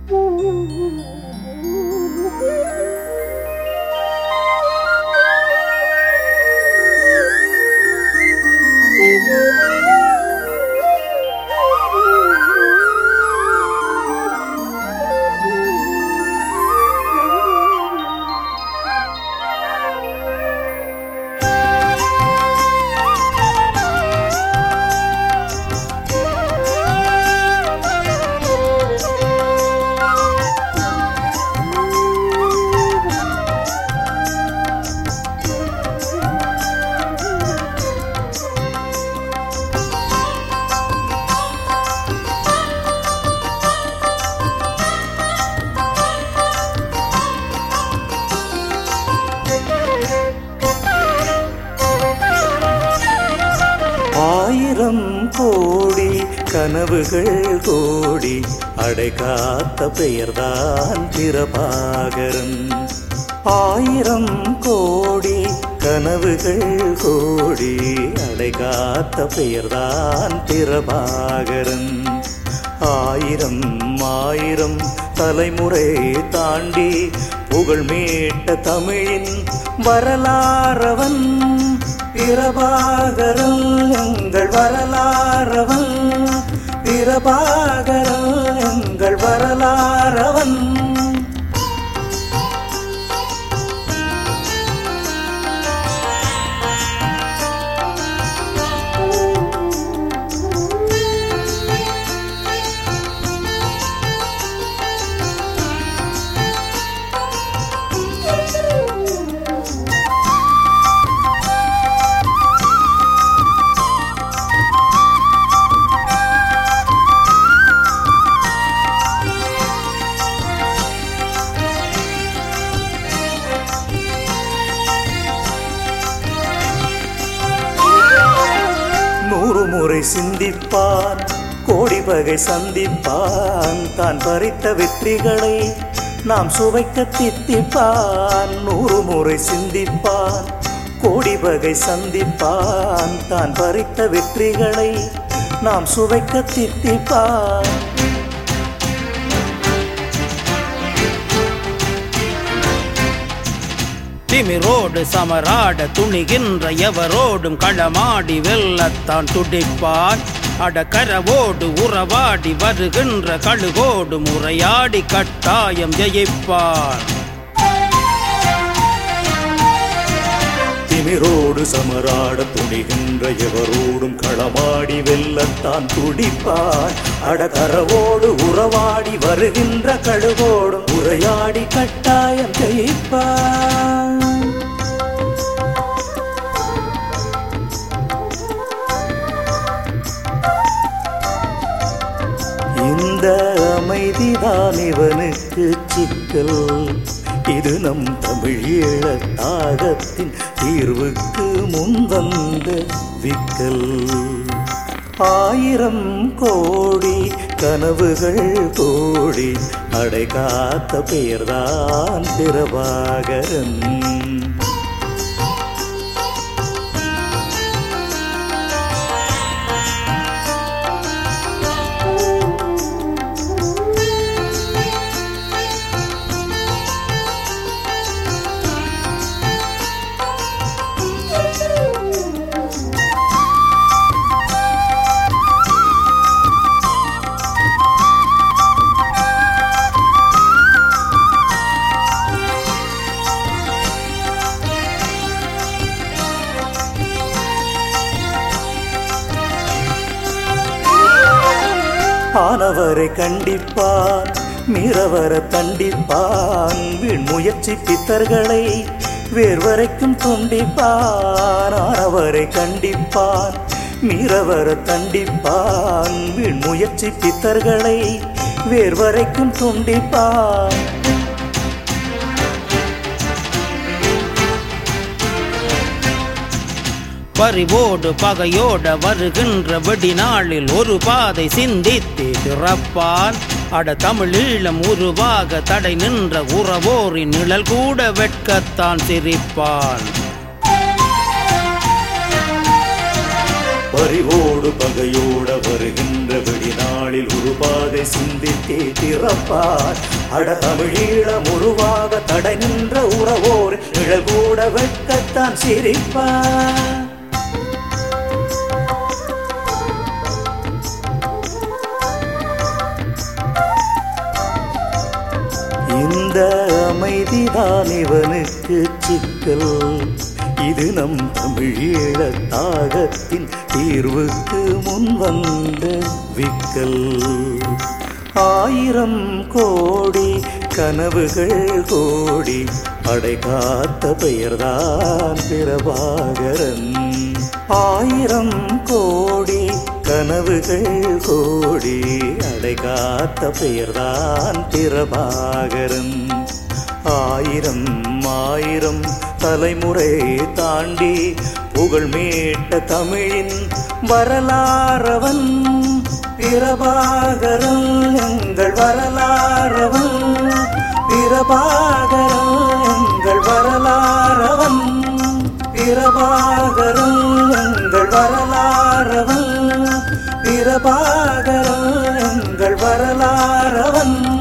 ஆயிரம் கோடி கனவுகள் கோடி அடை காத்த பெயர்தான் பிரபாகரன் ஆயிரம் கோடி கனவுகள் கோடி அடை காத்த பெயர்தான் பிரபாகரன் ஆயிரம் ஆயிரம் தலைமுறை தாண்டி புகழ் மீட்ட தமிழின் வரலாறவன் பிரபாகரன் எங்கள் வரலாறவன் பிரபாகரன் எங்கள் வரலாறவன் நூறு முறை சிந்திப்பான் கோடி வகை சந்திப்பான் தான் பறித்த வெற்றிகளை நாம் சுவைக்க தித்திப்பான் நூறு முறை சிந்திப்பான் கோடி வகை சந்திப்பான் தான் பறித்த வெற்றிகளை நாம் சுவைக்க தித்திப்பான் திமிரோடு சமராட துணிகின்ற எவரோடும் களமாடி வெல்லத்தான் துடிப்பான் அடக்கரவோடு உறவாடி வருகின்ற கழுகோடு முறையாடி கட்டாயம் ஜெயிப்பான் திமிரோடு சமராட துணிகின்ற எவரோடும் களமாடி வெல்லத்தான் துடிப்பான் அடகரவோடு உறவாடி வருகின்ற கழுவோடும் உரையாடி கட்டாயம் ஜெயிப்பான் இந்த அமைதிதான் இவனுக்கு சிக்கல் இது நம் தமிழீழ தாகத்தின் தீர்வுக்கு முன்வந்த விக்கல் ஆயிரம் கோடி கனவுகள் கோடி அடை காத்த பெயர்தான் பிரபாகரன் ஆனவரை கண்டிப்பான் மீறவர தண்டிப்பான் வீண் முயற்சி பித்தர்களை வேர்வரைக்கும் துண்டிப்பான் ஆனவரை கண்டிப்பான் மீறவர தண்டிப்பான் வீண் முயற்சி பித்தர்களை வேர்வரைக்கும் துண்டிப்பான் பறிவோடு பகையோட வருகின்ற வெடிநாளில் ஒரு பாதை சிந்தித்து திறப்பான் அட தமிழீழம் உருவாக தடை நின்ற உறவோரின் நிழல் கூட வெட்கத்தான் சிரிப்பான் பறிவோடு பகையோட வருகின்ற வெடிநாளில் ஒரு பாதை சிந்தித்தே திறப்பார் அட தமிழீழம் உருவாக தடை நின்ற உறவோர் நிழல் கூட வெட்கத்தான் சிரிப்பார் இந்த அமைதிதான் இவனுக்கு சிக்கல் இது நம் தமிழீழ தாகத்தின் தீர்வுக்கு முன் வந்த விக்கல் ஆயிரம் கோடி கனவுகள் கோடி அடை காத்த பெயர்தான் பிரபாகரன் ஆயிரம் கோடி கனவுகள் கோடி அடை காத்த பெயர்தான் பிரபாகரன் ஆயிரம் ஆயிரம் தலைமுறை தாண்டி புகழ் மீட்ட தமிழின் வரலாறவன் பிரபாகரன் எங்கள் வரலாறவன் பிரபாகரன் எங்கள் வரலாறவன் பிரபாகரன் எங்கள் வரலாறவன் பிரபாகரன் எங்கள் வரலாறவன்